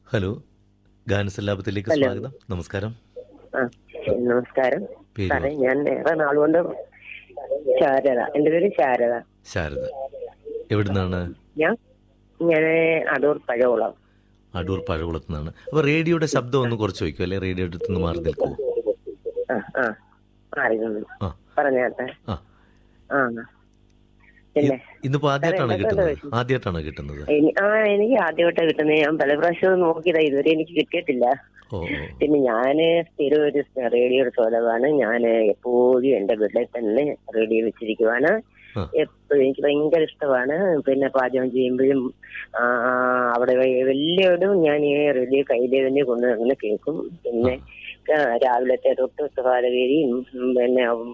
Hello ഗാനസല്ലാപത്തിലേക്ക് hello. സ്വാഗതം നമസ്കാരം ആ നമസ്കാരം പേര് സാറേ ഞാൻ ഏറെ നാളുകൊണ്ട് ശാരദ എന്റെ പേര് ശാരദ ശാരദ എവിടുന്നാണ് ഞാൻ ഞാൻ അടൂർ പഴകുളം അടൂർ പഴകുളത്ത് നിന്നാണ് അപ്പോൾ റേഡിയോയുടെ ശബ്ദം ഒന്ന് കുറച്ച് വയ്ക്കും അല്ലെ റേഡിയോ അടുത്ത് നിന്ന് മാറി നിൽക്കുമോ ആ ആ അറിയുന്നു ആ പറഞ്ഞാട്ടെ ആ ആ പിന്നെ ഇന്നിപ്പോ ആദ്യമായിട്ടാണ് എന്തൊക്കെ കിട്ടുന്നത് വിശേഷം? ആദ്യമായിട്ടാണ് കിട്ടുന്നത് എനി- ആ എനിക്ക് ആദ്യമായിട്ട് കിട്ടുന്നത് ഞാൻ പല പ്രാവശ്യവും നോക്കിയതാ ഇതുവരെ എനിക്ക് കിട്ടിയിട്ടില്ല ഓ ഓ പിന്നെ ഞാന് സ്ഥിരം ഒരു റേഡിയോയുടെ ശ്രോതാവാണ് ഞാൻ എപ്പോഴും എന്റെ വീട്ടിൽ തന്നെ റേഡിയോ വെച്ചിരിക്കുവാണ് ആ. എപ്പോഴും എനിക്ക് ഭയങ്കര ഇഷ്ടമാണ് പിന്നെ പാചകം ചെയ്യുമ്പോഴും ആ, അവിടെ വ- വലിയവരും ഞാൻ ഈ റേഡിയോ കയ്യിൽ തന്നെ കൊണ്ട് അങ്ങനെ കേൾക്കും പിന്നെ ആ, രാവിലത്തെ തൊട്ട് സുഹാരവേരിയും പിന്നെ ഉം,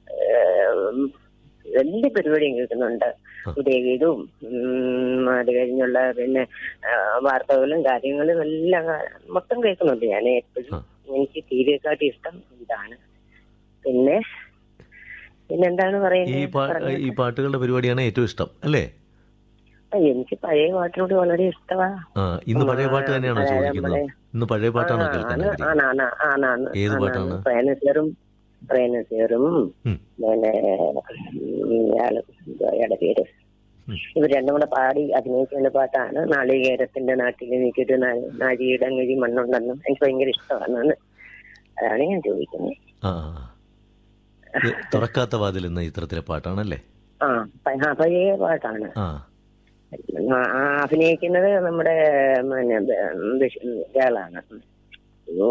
ഏം, എല്ലാ പരിപാടിയും കേൾക്കുന്നുണ്ട് ആ. ഉദയഗീതവും ഉം, അത് കഴിഞ്ഞുള്ള പിന്നെ ആ, വാർത്തകളും കാര്യങ്ങളും എല്ലാം കാ- മൊത്തം കേൾക്കുന്നുണ്ട് ഞാൻ എപ്പോഴും ആ. എനിക്ക് ടി വിയെക്കാട്ടി ഇഷ്ടം ഇതാണ് പിന്നെ പിന്നെന്താണ് ഈ പറയുന്നത് പാ പറഞ്ഞോ. ഈ പാട്ടുകളുടെ പരിപാടിയാണ് ഏറ്റവും ഇഷ്ടം അല്ലേ ആ, എനിക്ക് പഴയ പാട്ടിനോട് വളരെ ഇഷ്ടമാ ആ ഇന്ന് പഴയ പാട്ട് തന്നെയാണോ അതായത് ചോദിക്കുന്നത് നമ്മുടെ- ഇന്ന് പഴയ പാട്ടാണോ കേൾക്കാൻ ആണ്, ആഗ്രഹിക്കുന്നത്? ആണ്, ആണ്, ആണ്, ആണ്, ഏത് ആണ്, പാട്ടാണ്? ആണ്. പ്രേനസീറും പ്രേനസീറും ഉം. പിന്നെ ഉം, ഇയാള് എന്തുവാ അയാളുടെ പേര് ഉം. ഇവർ രണ്ടും കൂടെ പാടി അഭിനയിക്കുന്ന പാട്ടാണ് നാളികേരത്തിന്റെ നാട്ടിൽ എനിക്കൊരു നാ- നാഴിയിടങ്ങഴി മണ്ണുണ്ടെന്നും എനിക്ക് ഭയങ്കര ഇഷ്ടമാണ് അതാണ് ഞാൻ ചോദിക്കുന്നത് ആ ആ, ആ. ഇത് തുറക്കാത്ത വാതിൽ എന്ന ചിത്രത്തിലെ പാട്ടാണല്ലേ ആ പ- ആ, പഴയ പാട്ടാണ് ആ ആ, ആ, അഭിനയിക്കുന്നത് നമ്മുടെ പിന്നെ ബ- ബഷ്- ഇയാളാണ് ഓ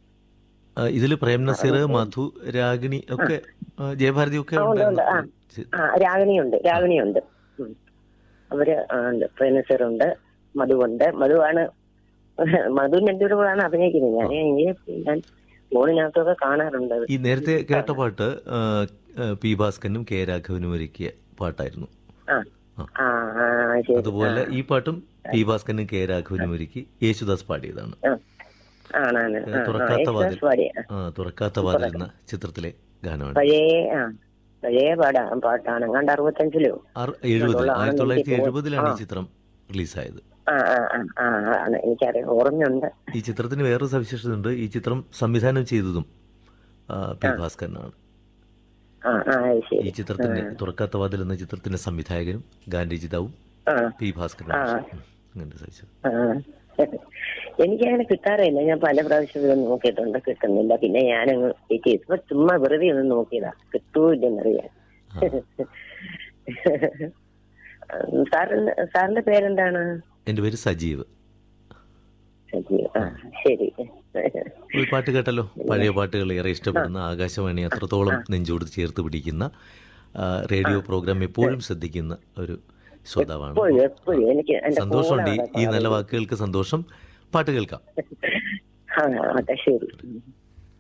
ആ, ഇതില് പ്രേം നസീർ മധു രാഗിണി ഒക്കെ ആ, ജയഭാരതി ഒക്കെ ആ, ഉണ്ട്, ഉണ്ട്. ഉണ്ടായിരുന്നു. ആ രാഗിണിയുണ്ട് രാഗിണിയുണ്ട് ഉം. അവര് ആ, ഉണ്ട് പ്രേമസറുണ്ട് മധുവുണ്ട് മധുവാണ് മധുവിന്റെ എന്റെ കൂടെ ആണ് അഭിനയിക്കുന്നത് ഞാൻ ഈ- ഞാൻ ഫോണിനകത്തൊക്കെ കാണാറുണ്ട് അത്. ഈ നേരത്തെ കേട്ട പാട്ട് ആ, ആ, പി ഭാസ്കരനും കെ രാഘവനും ഒരുക്കിയ പാട്ടായിരുന്നു ആ ആ ആ, ശരി അതുപോലെ ഈ പാട്ടും പി ഭാസ്കരനും കെ രാഘവനും ഒരുക്കി യേശുദാസ് പാടിയതാണ് ആ. ആണാണ് ആ, ആ, തുറക്കാത്ത വാതിൽ. യേശുദാസ് പാടിയ. ആ തുറക്കാത്ത വാതിൽ എന്ന ചിത്രത്തിലെ ഗാനമാണ് പഴയ ആ പഴയ പാടാ പാട്ടാണ് കണ്ട് അറുപത്തഞ്ചിലോ ആറ്- എഴുപതിൽ അതുകൊണ്ടാണ് ആയിരത്തി തൊള്ളായിരത്തി എനിക്ക് എഴുപതിലാണ് ഈ ആ. ചിത്രം റിലീസായത് ആ ആ ആ ആ ആണ് എനിക്കറിയാം ഓർമ്മയുണ്ട് ഈ ചിത്രത്തിന് വേറൊരു സവിശേഷതയുണ്ട് ഈ ചിത്രം സംവിധാനം ചെയ്തതും ആ, പി ഭാസ്കരനാണ് ആ ആ അത് ഈ ശരി ചിത്രത്തിന്റെ തുറക്കാത്ത വാതിൽ എന്ന ചിത്രത്തിന്റെ സംവിധായകനും ഗാനരചിതാവും ആ പി ഭാസ്കരനാണ് ആ. ഉം, അങ്ങനെ സവിശേഷത ആ. എനിക്കങ്ങനെ കിട്ടാറില്ല ഞാൻ പല പ്രാവശ്യം ഇത് നോക്കിയിട്ടുണ്ട് കിട്ടുന്നില്ല പിന്നെ ഞാനങ്ങ് വെയിറ്റ് ചെയ്തു ഇപ്പൊ ചുമ്മാ വെറുതെ ഒന്ന് നോക്കിയതാ കിട്ടൂല്ലെന്നറിയാൻ സാറിന് സാറിന്റെ പേരെന്താണ് എന്റെ പേര് സജീവ് സജീവ് ആ ശരി ഒരു പാട്ട് കേട്ടല്ലോ പഴയ പാട്ടുകൾ ഏറെ ഇഷ്ടപ്പെടുന്ന ആകാശവാണി അത്രത്തോളം നെഞ്ചോട് ചേർത്ത് പിടിക്കുന്ന ആ, റേഡിയോ പ്രോഗ്രാം എപ്പോഴും ശ്രദ്ധിക്കുന്ന ഒരു ശ്രോതാവാണ് എപ്പോഴും എപ്പോഴും എനിക്ക് എന്റെ സന്തോഷമുണ്ട് ഈ- കൂടെ ഈ നല്ല വാക്കുകൾക്ക് സന്തോഷം പാട്ട് കേൾക്കാം ആ അതെ ശരി